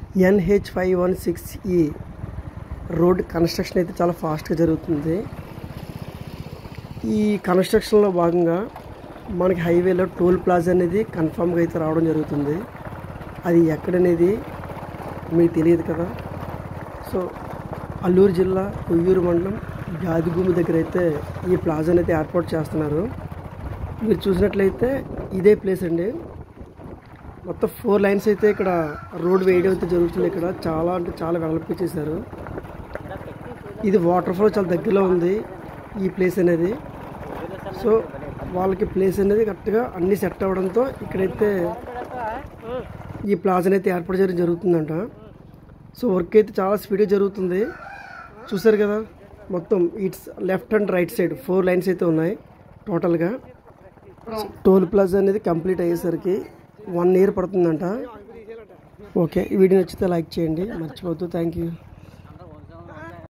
NH five one six ఈ road construction అయితే చాలా ఫాస్ట్గా జరుగుతుంది ఈ కన్స్ట్రక్షన్లో భాగంగా మనకి హైవేలో టోల్ ప్లాజా అనేది కన్ఫామ్గా అయితే రావడం జరుగుతుంది అది ఎక్కడనేది మీకు తెలియదు కదా సో అల్లూరు జిల్లా కొయ్యూరు మండలం గాదిభూమి దగ్గర అయితే ఈ ప్లాజాని అయితే ఏర్పాటు చేస్తున్నారు మీరు చూసినట్లయితే ఇదే ప్లేస్ అండి మొత్తం ఫోర్ లైన్స్ అయితే ఇక్కడ రోడ్ వేయడం అయితే జరుగుతుంది ఇక్కడ చాలా అంటే చాలా వెడల్పు చేశారు ఇది వాటర్ ఫాల్ చాలా దగ్గరలో ఉంది ఈ ప్లేస్ అనేది సో వాళ్ళకి ప్లేస్ అనేది కరెక్ట్గా అన్ని సెట్ అవ్వడంతో ఇక్కడైతే ఈ ప్లాజా అయితే ఏర్పాటు చేయడం జరుగుతుందంట సో వర్క్ అయితే చాలా స్పీడ్గా జరుగుతుంది చూసారు కదా మొత్తం it's left and right side four lanes అయితే ఉన్నాయి టోటల్గా టోల్ ప్లాజా అనేది కంప్లీట్ అయ్యేసరికి వన్ ఇయర్ పడుతుందంట ఓకే ఈ వీడియో నచ్చితే లైక్ చేయండి మర్చిపోవద్దు థ్యాంక్ యూ